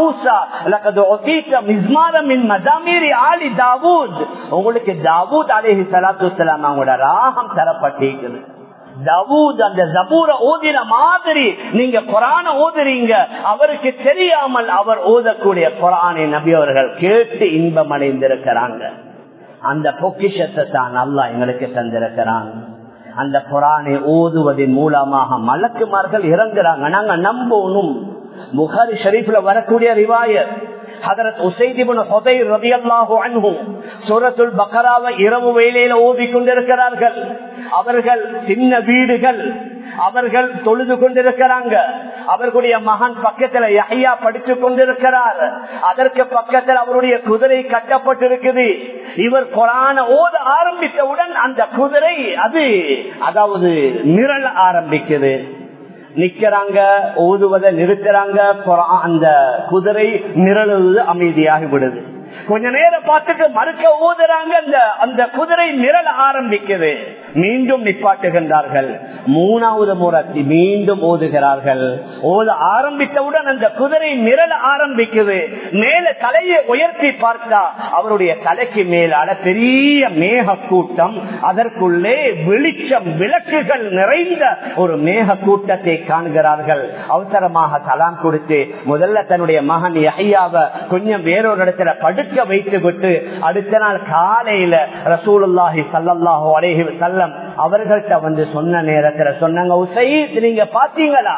உங்களுக்கு தாவூத் அலேஹி சலாத்து அவங்களோட ராகம் தரப்பட்டிருக்குது தவூத் அந்த ஜபூர ஓதின மாதிரி நீங்க குரான ஓதுறீங்க அவருக்கு தெரியாமல் அவர் ஓதக்கூடிய குரானை நபி அவர்கள் கேட்டு இன்பம் அடைந்திருக்கிறாங்க அந்த பொக்கிஷத்தை தான் அல்லா எங்களுக்கு தந்திருக்கிறாங்க அந்த குரானை ஓதுவதன் மூலமாக மலக்குமார்கள் இறங்குறாங்க நாங்க நம்பணும் புகாரி ஷரீஃப்ல வரக்கூடிய ரிவாயத் ஹதரத் உசைதிபுன் ஹுதைர் ரலியல்லாஹு அன்ஹு சூரத்துல் பக்ராவை இரவு வேளையில ஓதி கொண்டிருக்கிறார்கள் அவர்கள் சின்ன வீடுகள் அவர்கள் தொழுது கொண்டிருக்கிறாங்க அவர்களுடைய மகன் பக்கத்துல யஹ்யா படித்து கொண்டிருக்கிறார் அதற்கு பக்கத்தில் அவருடைய குதிரை கட்டப்பட்டிருக்குது இவர் குரான ஓத ஆரம்பித்தவுடன் அந்த குதிரை அது அதாவது நிரல் ஆரம்பிக்குது நிக்கிறாங்க ஓதுவதை நிறுத்துறாங்க அந்த குதிரை நிரழுவது அமைதியாகி விடுது கொஞ்ச நேரம் பார்த்துட்டு மறுக்க ஊதுறாங்க அந்த அந்த குதிரை நிரல ஆரம்பிக்குது மீண்டும் நிப்பாட்டுகின்றார்கள் மூணாவது முறை மீண்டும் ஓதுகிறார்கள் ஓத ஆரம்பித்தவுடன் அந்த குதிரை நிரல ஆரம்பிக்குது மேல தலையை உயர்த்தி பார்த்தா அவருடைய தலைக்கு மேலான பெரிய மேக கூட்டம் அதற்குள்ளே வெளிச்சம் விளக்குகள் நிறைந்த ஒரு மேக கூட்டத்தை காண்கிறார்கள் அவசரமாக தலாம் கொடுத்து முதல்ல தன்னுடைய மகன் யஹையாவை கொஞ்சம் வேறொரு இடத்துல படுக்க வைத்து விட்டு அடுத்த நாள் காலையில ரசூலுல்லாஹி சல்லாஹூ அலேஹி செல்லம் அவர்கள்ட்ட வந்து சொன்ன நேரத்துல சொன்னாங்க உசைத் நீங்க பாத்தீங்களா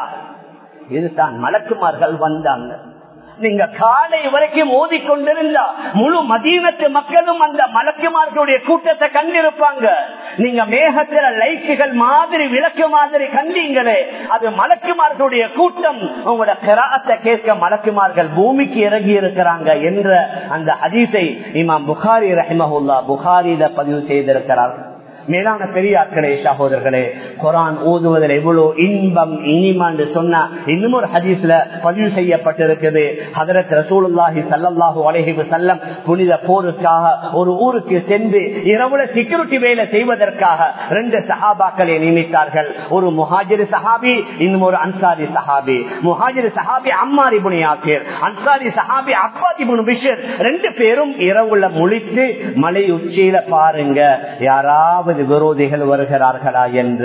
இதுதான் மலக்குமார்கள் வந்தாங்க நீங்க காலை வரைக்கும் ஓதிக்கொண்டிருந்தா முழு மதீனத்து மக்களும் அந்த மலக்குமார்களுடைய கூட்டத்தை கண்டிருப்பாங்க நீங்க மேகத்தில லைட்டுகள் மாதிரி விளக்கு மாதிரி கண்டீங்களே அது மலக்குமார்களுடைய கூட்டம் உங்களோட கிராத்தை கேட்க மலக்குமார்கள் பூமிக்கு இறங்கி இருக்கிறாங்க என்ற அந்த அதிசை இமாம் புகாரி ரஹிமஹுல்லா புகாரியில பதிவு செய்திருக்கிறார்கள் மேலான பெரியார்களே சகோதரர்களே குரான் ஓதுவதில் எவ்வளவு இன்பம் இனிமான்னு சொன்னா இன்னும் ஒரு ஹதீஸ்ல பதிவு செய்யப்பட்டிருக்குது ஹதரத் ரசூலுல்லாஹி சல்லாஹூ அலஹி செல்லம் புனித போருக்காக ஒரு ஊருக்கு சென்று இரவுல செக்யூரிட்டி வேலை செய்வதற்காக ரெண்டு சஹாபாக்களை நியமித்தார்கள் ஒரு முஹாஜிர் சஹாபி இன்னும் ஒரு அன்சாரி சஹாபி முஹாஜிர் சஹாபி அம்மாரி புனியாக்கீர் அன்சாரி சஹாபி அப்பாதி புனு பிஷர் ரெண்டு பேரும் இரவுல முழித்து மலை உச்சியில பாருங்க யாராவது யாராவது விரோதிகள் வருகிறார்களா என்று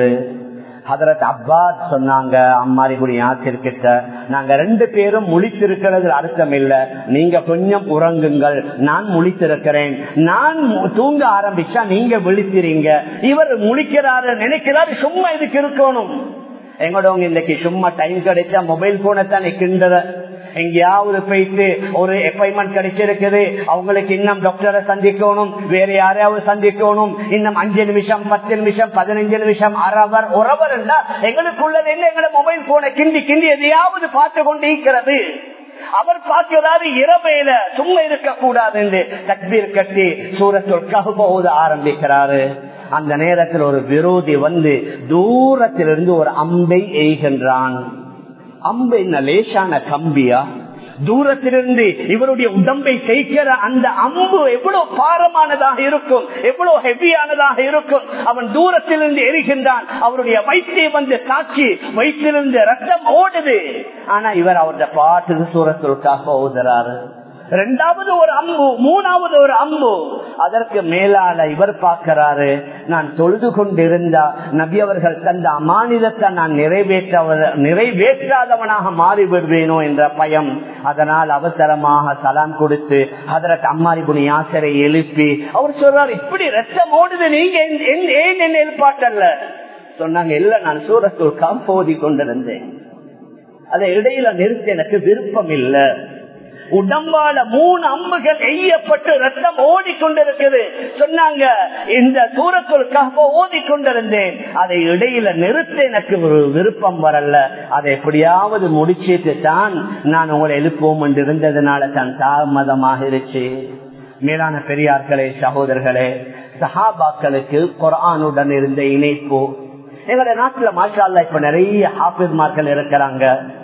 ஹதரத் அப்பாஸ் சொன்னாங்க அம்மாரிகுடி ஆசிர்கிட்ட நாங்க ரெண்டு பேரும் முழித்திருக்கிறது அர்த்தம் இல்ல நீங்க கொஞ்சம் உறங்குங்கள் நான் முழித்திருக்கிறேன் நான் தூங்க ஆரம்பிச்சா நீங்க விழித்திரீங்க இவர் முழிக்கிறாரு நினைக்கிறாரு சும்மா இதுக்கு இருக்கணும் எங்களோட இன்னைக்கு சும்மா டைம் கிடைச்சா மொபைல் போனை தான் கிண்டற எங்கேயாவது போயிட்டு ஒரு அப்பாயின்மெண்ட் கிடைச்சிருக்குது அவங்களுக்கு இன்னும் டாக்டரை சந்திக்கணும் வேற யாரையாவது சந்திக்கணும் இன்னும் அஞ்சு நிமிஷம் பத்து நிமிஷம் பதினஞ்சு நிமிஷம் அரவர் உறவர் எங்களுக்குள்ளது என்ன எங்களை மொபைல் போனை கிண்டி கிண்டி எதையாவது பார்த்து கொண்டு இருக்கிறது அவர் பார்க்கிறாரு இரவையில சும்மா இருக்க கூடாது என்று தக்பீர் கட்டி சூரத்தொற்காக போது ஆரம்பிக்கிறாரு அந்த நேரத்தில் ஒரு விரோதி வந்து தூரத்திலிருந்து ஒரு அம்பை எய்கின்றான் அம்பு என்ன லேசான கம்பியா தூரத்திலிருந்து இவருடைய உடம்பை செய்கிற அந்த அம்பு எவ்வளவு பாரமானதாக இருக்கும் எவ்வளவு ஹெவியானதாக இருக்கும் அவன் தூரத்திலிருந்து எரிகின்றான் அவருடைய வயிற்றை வந்து தாக்கி வயிற்றிலிருந்து ரத்தம் ஓடுது ஆனா இவர் அவருடைய பாட்டு சூரத்திற்காக ஓதுறாரு ரெண்டாவது ஒரு அம்பு மூணாவது ஒரு அம்பு அதற்கு மேலால இவர் பார்க்கிறாரு நான் தொழுது கொண்டிருந்தா நபி அவர்கள் தந்த அமானிதத்தை நான் நிறைவேற்ற நிறைவேற்றாதவனாக மாறிவிடுவேனோ என்ற பயம் அதனால் அவசரமாக சலாம் கொடுத்து அதற்கு அம்மாரி புனி ஆசரை எழுப்பி அவர் சொல்றார் இப்படி ரத்தம் ஓடுது நீங்க ஏன் என்ன எழுப்பாட்டல்ல சொன்னாங்க இல்ல நான் சூரத்தூர் காம்போதி கொண்டிருந்தேன் அதை இடையில நிறுத்த எனக்கு விருப்பம் இல்ல உடம்பால மூணு அம்புகள் எய்யப்பட்டு ரத்தம் ஓடிக்கொண்டிருக்குது சொன்னாங்க இந்த தூரத்திற்காக ஓடிக்கொண்டிருந்தேன் அதை இடையில நிறுத்த எனக்கு ஒரு விருப்பம் வரல அதை எப்படியாவது முடிச்சிட்டு தான் நான் உங்களை எழுப்போம் என்று இருந்ததுனால தான் தாமதமாக இருச்சு மேலான பெரியார்களே சகோதரர்களே சஹாபாக்களுக்கு குரானுடன் இருந்த இணைப்பு எங்களுடைய நாட்டுல மாஷா இப்ப நிறைய ஹாபிஸ்மார்கள் இருக்கிறாங்க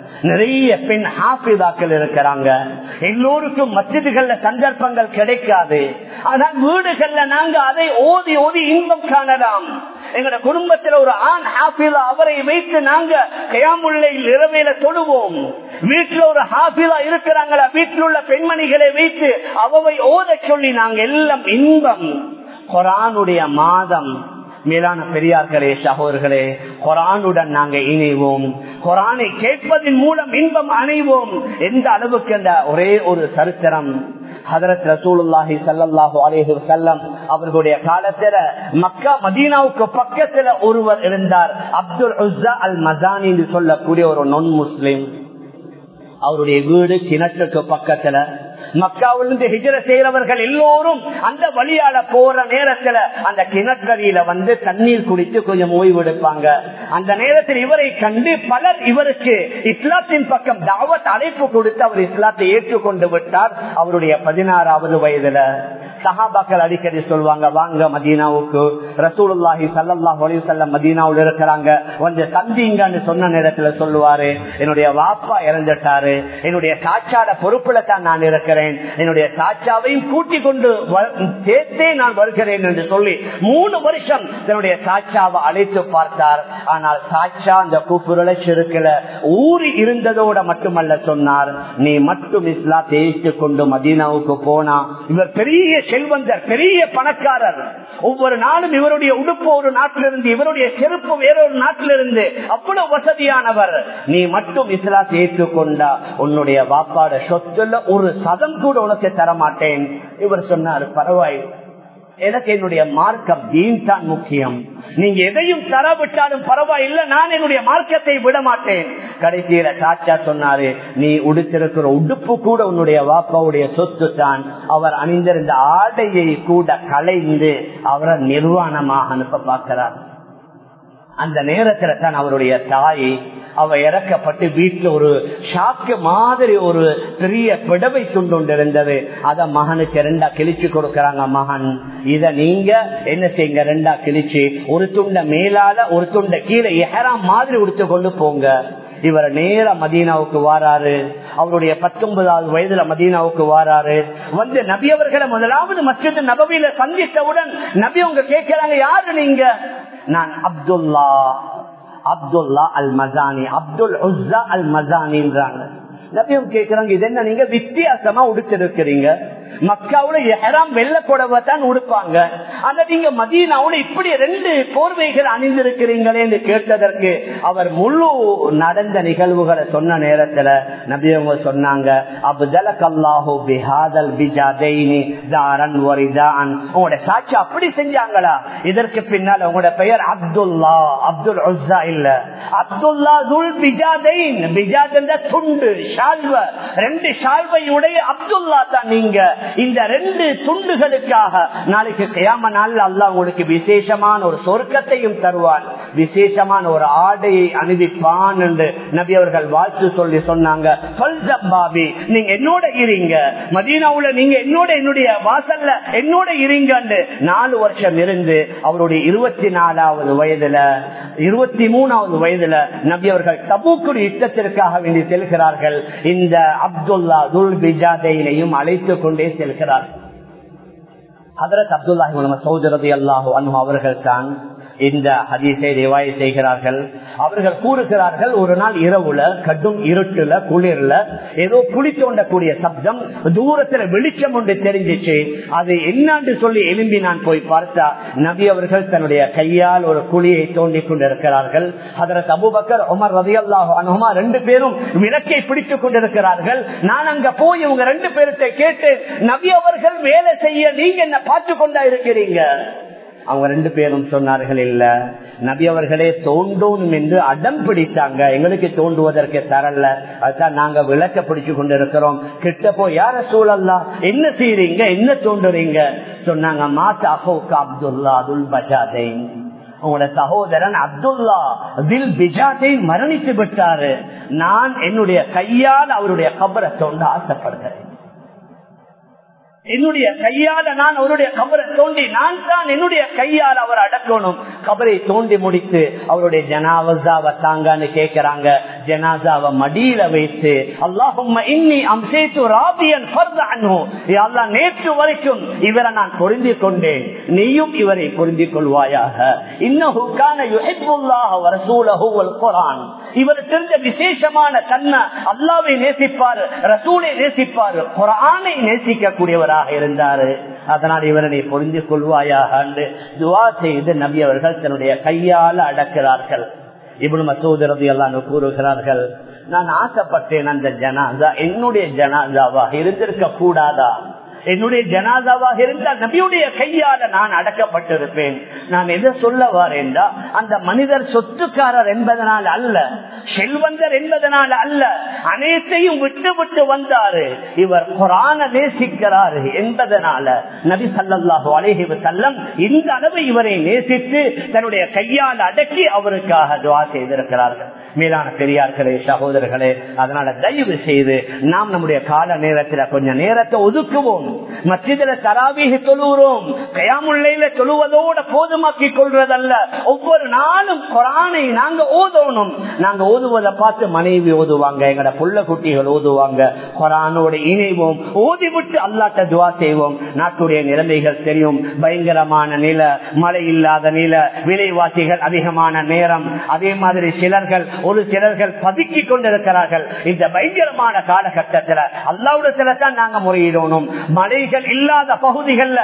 நிறைய பெண் ஹாபிதாக்கள் இருக்கிறாங்க எல்லோருக்கும் மசிதிகள்ல சந்தர்ப்பங்கள் கிடைக்காது ஆனால் வீடுகள்ல நாங்க அதை ஓதி ஓதி இன்பம் காணலாம் எங்களோட குடும்பத்துல ஒரு ஆண் ஹாஃபிலா அவரை வைத்து நாங்க கயாமுல்லையில் இரவையில தொடுவோம் வீட்டுல ஒரு ஹாஃபிலா இருக்கிறாங்களா வீட்டில் உள்ள பெண்மணிகளை வைத்து அவவை ஓத சொல்லி நாங்க எல்லாம் இன்பம் குரானுடைய மாதம் மேலான பெரியார்களே சகோதர்களே குரானுடன் நாங்க இணைவோம் குரானை கேட்பதன் மூலம் இன்பம் அணைவோம் எந்த அளவுக்கு அந்த ஒரே ஒரு சரித்திரம் ஹதரத் ரசூலுல்லாஹி சல்லாஹூ அலேஹி வசல்லம் அவர்களுடைய காலத்துல மக்கா மதீனாவுக்கு பக்கத்துல ஒருவர் இருந்தார் அப்துல் உஸ்ஸா அல் மசானி என்று சொல்லக்கூடிய ஒரு நொன் முஸ்லிம் அவருடைய வீடு கிணற்றுக்கு பக்கத்துல மக்காவிலிருந்து ஹிஜர செய்யறவர்கள் எல்லோரும் அந்த வழியால போற நேரத்துல அந்த கிணற்றடியில வந்து தண்ணீர் குடித்து கொஞ்சம் ஓய்வெடுப்பாங்க அந்த நேரத்தில் இவரை கண்டு பலர் இவருக்கு இஸ்லாத்தின் பக்கம் தாவத் அழைப்பு கொடுத்து அவர் இஸ்லாத்தை ஏற்றுக்கொண்டு விட்டார் அவருடைய பதினாறாவது வயதுல சஹாபாக்கள் அடிக்கடி சொல்லுவாங்க வாங்க மதீனாவுக்கு ரசூலுல்லாஹி சல்லாஹ் அலிசல்லம் மதீனாவில் இருக்கிறாங்க கொஞ்சம் சந்திங்கன்னு சொன்ன நேரத்துல சொல்லுவாரு என்னுடைய வாப்பா இறந்துட்டாரு என்னுடைய சாட்சாட பொறுப்புல தான் நான் இருக்கிறேன் என்னுடைய சாட்சாவையும் கூட்டிக் கொண்டு சேர்த்தே நான் வருகிறேன் என்று சொல்லி மூணு வருஷம் தன்னுடைய சாட்சாவை அழைத்து பார்த்தார் ஆனால் சாட்சா அந்த கூப்புரலை செருக்கல ஊறி இருந்ததோட மட்டுமல்ல சொன்னார் நீ மட்டும் இஸ்லாத்தை ஏற்றுக் கொண்டு மதீனாவுக்கு போனா இவர் பெரிய செல்வந்தர் பெரிய பணக்காரர் ஒவ்வொரு நாளும் இவருடைய உடுப்பு ஒரு நாட்டிலிருந்து இவருடைய செருப்பு வேறொரு நாட்டிலிருந்து அவ்வளவு வசதியானவர் நீ மட்டும் இஸ்லாத்தை ஏற்றுக்கொண்டா உன்னுடைய வாப்பாட சொத்துல ஒரு சதம் கூட உனக்கு தரமாட்டேன் இவர் சொன்னார் பரவாயில்லை எனக்கு என்னுடைய மார்க்கம் தீன் தான் முக்கியம் நீங்க எதையும் தரவிட்டாலும் பரவாயில்லை நான் என்னுடைய மார்க்கத்தை விட மாட்டேன் கடைசியில சாச்சா சொன்னாரு நீ உடுத்திருக்கிற உடுப்பு கூட உன்னுடைய வாப்பாவுடைய சொத்து தான் அவர் அணிந்திருந்த ஆடையை கூட கலைந்து அவரை நிர்வாணமாக அனுப்ப பார்க்கிறார் அந்த நேரத்துல தான் அவருடைய தாய் அவ இறக்கப்பட்டு வீட்டுல ஒரு ஷாக்கு மாதிரி ஒரு பெரிய பிடவை துண்டு இருந்தது அத மகனுக்கு ரெண்டா கிழிச்சு கொடுக்கறாங்க மகன் இத நீங்க என்ன செய்யுங்க ரெண்டா கிழிச்சு ஒரு துண்ட மேலால ஒரு துண்ட கீழே எஹராம் மாதிரி உடுத்து கொண்டு போங்க இவர் நேர மதீனாவுக்கு வாராரு அவருடைய பத்தொன்பதாவது வயதுல மதீனாவுக்கு வாராரு வந்து நபி அவர்களை முதலாவது மஸ்ஜித் நபவியில சந்தித்தவுடன் நபி அவங்க கேட்கிறாங்க யாரு நீங்க நான் அப்துல்லா அப்துல்லா அல் மசானி அப்துல் உஸ்ஸா அல் மசானின்றாங்க நபியும் கேட்கிறாங்க இது என்ன நீங்க வித்தியாசமா உடுத்திருக்கிறீங்க மக்காவுல எஹராம் வெள்ள புடவை தான் உடுப்பாங்க ஆனா நீங்க மதீனாவுல இப்படி ரெண்டு போர்வைகள் அணிந்திருக்கிறீங்களே என்று கேட்டதற்கு அவர் முழு நடந்த நிகழ்வுகளை சொன்ன நேரத்துல நபி அவங்க சொன்னாங்க அப்தல கல்லாஹு பிஹாதல் பிஜாதைனி தாரன் வரிதான் உங்களோட சாட்சி அப்படி செஞ்சாங்களா இதற்கு பின்னால் உங்களோட பெயர் அப்துல்லா அப்துல் உஸ்ஸா இல்ல அப்துல்லா துல் பிஜாதைன் பிஜாத் என்ற துண்டு ஷால்வ ரெண்டு ஷால்வையுடைய அப்துல்லா தான் நீங்க இந்த ரெண்டு துண்டுகளுக்காக நாளைக்கு கயாம நாள் அல்ல உங்களுக்கு விசேஷமான ஒரு சொர்க்கத்தையும் தருவான் விசேஷமான ஒரு ஆடையை அணிவிப்பான் என்று நபி அவர்கள் வாழ்த்து சொல்லி சொன்னாங்க பாபி நீங்க என்னோட இருங்க மதீனாவுல நீங்க என்னோட என்னுடைய வாசல்ல என்னோட இருங்க நாலு வருஷம் இருந்து அவருடைய இருபத்தி நாலாவது வயதுல இருபத்தி மூணாவது வயதுல நபி அவர்கள் தபூக்குடி யுத்தத்திற்காக வேண்டி செல்கிறார்கள் இந்த அப்துல்லா துல் பிஜாதையினையும் அழைத்துக் கொண்டே செல்கிறார் ஹதரத் அப்துல்லாஹி சௌதரதி அல்லாஹு அனு அவர்கள் தான் இந்த ஹதீஸை ரிவாய் செய்கிறார்கள் அவர்கள் கூறுகிறார்கள் ஒரு நாள் இரவுல கடும் இருட்டுல குளிர்ல ஏதோ புளி தோண்டக்கூடிய சப்தம் தூரத்துல வெளிச்சம் ஒன்று தெரிஞ்சிச்சு அது என்னான்னு சொல்லி எழும்பி நான் போய் பார்த்தா நபி அவர்கள் தன்னுடைய கையால் ஒரு குழியை தோண்டி கொண்டிருக்கிறார்கள் அதற்கு அபுபக்கர் உமர் ரதி அல்லாஹ் அனுமா ரெண்டு பேரும் விளக்கை பிடித்துக் கொண்டிருக்கிறார்கள் நான் அங்க போய் இவங்க ரெண்டு பேர்கிட்ட கேட்டு நபி அவர்கள் வேலை செய்ய நீங்க என்ன பார்த்து கொண்டா இருக்கிறீங்க அவங்க ரெண்டு பேரும் சொன்னார்கள் இல்ல நபி அவர்களே தோண்டோணும் என்று அடம் பிடித்தாங்க எங்களுக்கு தோண்டுவதற்கு தரல அதுதான் நாங்க விளக்க பிடிச்சு கொண்டு இருக்கிறோம் கிட்ட போய் யார சூழல்லா என்ன செய்யறீங்க என்ன தோண்டுறீங்க சொன்னாங்க மாத்தா அஹோக்கு அப்துல்லா அதுல் பஜாதை உங்களோட சகோதரன் அப்துல்லா தில் பிஜாத்தை மரணித்து விட்டாரு நான் என்னுடைய கையால் அவருடைய கபரை தோண்ட ஆசைப்படுகிறேன் என்னுடைய கையால நான் அவருடைய கபரை தோண்டி நான் தான் என்னுடைய கையால் அவர் அடக்கணும் கபரை தோண்டி முடித்து அவருடைய ஜனாவசாவை தாங்கன்னு கேட்கிறாங்க ஜனாசாவை மடியில வைத்து அல்லாஹும் இன்னி அம்சேத்து ராபியன் அல்லா நேற்று வரைக்கும் இவரை நான் பொருந்தி கொண்டேன் நீயும் இவரை பொருந்தி கொள்வாயாக இன்னும் இவர் தெரிஞ்ச விசேஷமான தன்மை அல்லாவை நேசிப்பார் ரசூலை நேசிப்பார் குரானை நேசிக்கக்கூடியவராக இருந்தாரு அதனால் இவரனை பொருந்தி கொள்வாயாக துவா செய்து நபி அவர்கள் தன்னுடைய கையால் அடக்கிறார்கள் இவ்வளவு மசூத் ரவி எல்லாம் கூறுகிறார்கள் நான் ஆசைப்பட்டேன் அந்த ஜனாதா என்னுடைய ஜனாதாவாக இருந்திருக்க கூடாதா என்னுடைய ஜனாதாவாக இருந்தால் நபியுடைய கையால நான் அடக்கப்பட்டிருப்பேன் நான் எதை சொல்ல வரேன்டா அந்த மனிதர் சொத்துக்காரர் என்பதனால் அல்ல செல்வந்தர் என்பதனால் அல்ல அனைத்தையும் விட்டு விட்டு வந்தாரு இவர் குரான நேசிக்கிறாரு என்பதனால நபி சல்லாஹு அலேஹி செல்லம் இந்த அளவு இவரை நேசித்து தன்னுடைய கையால் அடக்கி அவருக்காக துவா செய்திருக்கிறார்கள் மேலான பெரியார்களே சகோதரர்களே அதனால தயவு செய்து நாம் நம்முடைய கால நேரத்தில் கொஞ்சம் நேரத்தை ஒதுக்குவோம் மத்தியில தராவீக தொழுகிறோம் கயாமுல்லையில தொழுவதோட போதுமாக்கி கொள்றதல்ல ஒவ்வொரு நாளும் குரானை நாங்க ஓதணும் நாங்க ஓதுவதை பார்த்து மனைவி ஓதுவாங்க எங்கட புள்ள குட்டிகள் ஓதுவாங்க குரானோட இணைவோம் ஓதி விட்டு அல்லாட்ட துவா செய்வோம் நாட்டுடைய நிலைமைகள் தெரியும் பயங்கரமான நில மழை இல்லாத நில விலைவாசிகள் அதிகமான நேரம் அதே மாதிரி சிலர்கள் ஒரு சிலர்கள் பதுக்கி கொண்டிருக்கிறார்கள் இந்த பயங்கரமான காலகட்டத்தில் அல்லாவுடைய தான் நாங்க முறையிடணும் மலைகள் இல்லாத பகுதிகளில்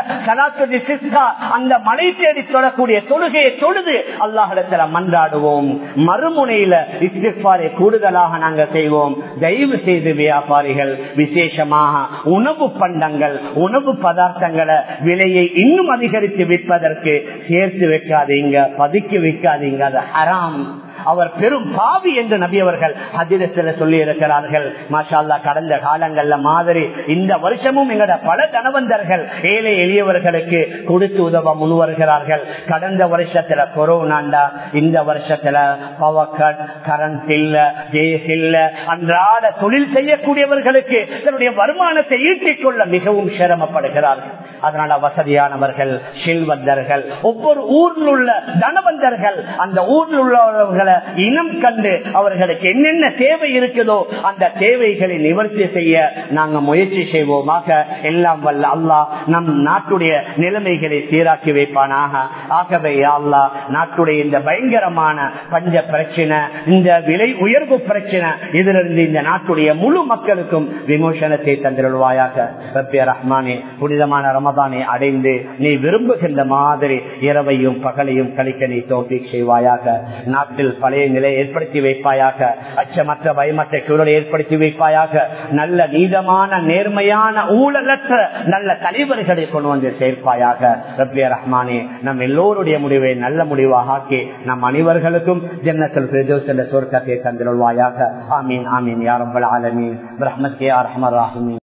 அந்த மலை தேடி தொடக்கூடிய தொழுகையை தொழுது அல்லாஹிடத்துல மன்றாடுவோம் மறுமுனையில இஸ்திஃபாரை கூடுதலாக நாங்க செய்வோம் தயவு செய்து வியாபாரிகள் விசேஷமாக உணவு பண்டங்கள் உணவு பதார்த்தங்களை விலையை இன்னும் அதிகரித்து விற்பதற்கு சேர்த்து வைக்காதீங்க பதுக்கி வைக்காதீங்க அது ஹராம் அவர் பெரும் பாவி என்று நபி அவர்கள் அதிரத்தில் சொல்லி இருக்கிறார்கள் மாஷால்லா கடந்த காலங்கள்ல மாதிரி இந்த வருஷமும் எங்கட பல தனவந்தர்கள் ஏழை எளியவர்களுக்கு கொடுத்து உதவ முன் வருகிறார்கள் கடந்த வருஷத்துல கொரோனாண்டா இந்த வருஷத்துல பவர் கட் கரண்ட் இல்ல கேஸ் இல்ல அன்றாட தொழில் செய்யக்கூடியவர்களுக்கு தன்னுடைய வருமானத்தை ஈட்டிக் கொள்ள மிகவும் சிரமப்படுகிறார்கள் அதனால வசதியானவர்கள் செல்வந்தர்கள் ஒவ்வொரு ஊரில் உள்ள தனவந்தர்கள் அந்த ஊரில் உள்ளவர்களை இனம் கண்டு அவர்களுக்கு என்னென்ன தேவை இருக்குதோ அந்த தேவைகளை நிவர்த்தி செய்ய நாங்க முயற்சி செய்வோமாக எல்லாம் வல்ல அல்லா நம் நாட்டுடைய நிலைமைகளை சீராக்கி வைப்பானாக ஆகவே அல்லா நாட்டுடைய இந்த பயங்கரமான பஞ்ச பிரச்சனை இந்த விலை உயர்வு பிரச்சனை இதிலிருந்து இந்த நாட்டுடைய முழு மக்களுக்கும் விமோசனத்தை தந்திருவாயாக ரப்பிய ரஹ்மானே புனிதமான ரமதானை அடைந்து நீ விரும்புகின்ற மாதிரி இரவையும் பகலையும் கழிக்க நீ தோப்பி செய்வாயாக நாட்டில் பழைய நிலை ஏற்படுத்தி வைப்பாயாக அச்சமற்ற பயமற்ற சூழலை ஏற்படுத்தி வைப்பாயாக நல்ல நீதமான நேர்மையான ஊழலற்ற நல்ல தலைவர்களை கொண்டு வந்து சேர்ப்பாயாக ரப்பிய ரஹ்மானே நம் எல்லோருடைய முடிவை நல்ல முடிவாக ஆக்கி நம் அனைவர்களுக்கும் ஜன்னத்தில் பிரதோஷ் என்ற சொர்க்கத்தை தந்திருவாயாக ஆமீன் ஆமீன் யாரம்பல் ஆலமீன் பிரஹ்மத் கே ஆர் ரஹ்மர் ராஹிமீன்